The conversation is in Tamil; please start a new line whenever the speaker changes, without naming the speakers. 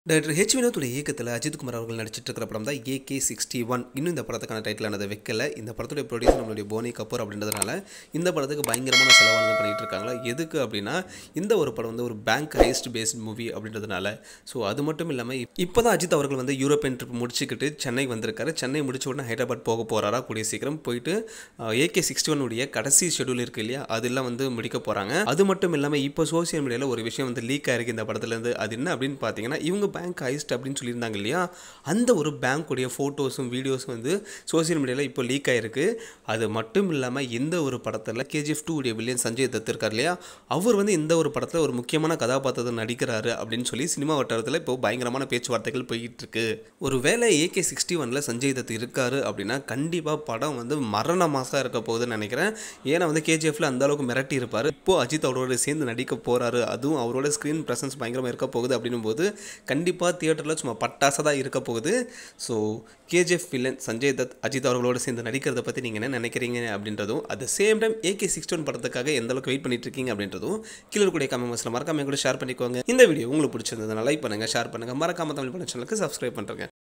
டைரக்டர் ஹெச் வினோத்துடைய இயக்கத்தில் அஜித் குமார் அவர்கள் நடிச்சிட்டு இருக்கிற படம் தான் ஏகே சிக்ஸ்டி ஒன் இன்னும் இந்த படத்துக்கான டைட்டில் ஆனதை வைக்கல இந்த படத்துடைய ப்ரொடியூசர் நம்மளுடைய போனி கபூர் அப்படின்றதுனால இந்த படத்துக்கு பயங்கரமான செலவானது பண்ணிட்டு இருக்காங்களா எதுக்கு அப்படின்னா இந்த ஒரு படம் வந்து ஒரு பேங்க் ஹைஸ்ட் பேஸ்ட் மூவி அப்படின்றதுனால ஸோ அது மட்டும் இல்லாமல் இப்போ தான் அஜித் அவர்கள் வந்து யூரோப்பியன் ட்ரிப் முடிச்சுக்கிட்டு சென்னை வந்திருக்காரு சென்னை முடிச்ச உடனே ஹைதராபாத் போக போகிறாரா கூடிய சீக்கிரம் போயிட்டு ஏகே சிக்ஸ்டி உடைய கடைசி ஷெடியூல் இருக்கு இல்லையா அதெல்லாம் வந்து முடிக்க போகிறாங்க அது மட்டும் இல்லாமல் இப்போ சோசியல் மீடியாவில் ஒரு விஷயம் வந்து லீக் ஆயிருக்கு இந்த படத்துலேருந்து அது என்ன அப்படின்னு பார்த்தீங்கன்னா இவங்க பேங்க் ஹைஸ்ட் அப்படின்னு சொல்லியிருந்தாங்க இல்லையா அந்த ஒரு பேங்க்குடைய ஃபோட்டோஸும் வீடியோஸும் வந்து சோசியல் மீடியாவில் இப்போ லீக் ஆயிருக்கு அது மட்டும் இல்லாமல் இந்த ஒரு படத்தில் கேஜிஎஃப் டூ உடைய வில்லியன் சஞ்சய் தத் இருக்கார் இல்லையா அவர் வந்து இந்த ஒரு படத்தில் ஒரு முக்கியமான கதாபாத்திரத்தை நடிக்கிறாரு அப்படின்னு சொல்லி சினிமா வட்டாரத்தில் இப்போ பயங்கரமான பேச்சுவார்த்தைகள் போயிட்டு இருக்கு ஒரு வேளை ஏகே சிக்ஸ்டி ஒனில் சஞ்சய் தத் இருக்காரு அப்படின்னா கண்டிப்பாக படம் வந்து மரண மாசாக இருக்க போகுதுன்னு நினைக்கிறேன் ஏன்னா வந்து கேஜிஎஃப்ல அந்த அளவுக்கு மிரட்டி இருப்பார் இப்போ அஜித் அவரோட சேர்ந்து நடிக்க போறாரு அதுவும் அவரோட ஸ்க்ரீன் ப்ரெசன்ஸ் பயங்கரமாக இருக்க போகுது அப்படின்னும் போது கண்டிப்பாக தியேட்டரில் சும்மா பட்டாசாக தான் இருக்க போகுது ஸோ கேஜிஎஃப் வில்லன் சஞ்சய் தத் அஜித் அவர்களோட சேர்ந்து நடிக்கிறத பற்றி நீங்கள் என்ன நினைக்கிறீங்க அப்படின்றதும் at the same time AK sixty one படத்துக்காக எந்த அளவுக்கு வெயிட் பண்ணிட்டு இருக்கீங்க அப்படின்றதும் கீழே கூடிய கமெண்ட்ஸில் மறக்காம கூட ஷேர் பண்ணிக்கோங்க இந்த வீடியோ உங்களுக்கு பிடிச்சிருந்ததுனால லைக் பண்ணுங்கள் ஷேர் பண்ணுங்கள் மறக்காம தமிழ் பண்ண சேனலுக்கு சப்ஸ்கிரைப் பண்ணுறேங்க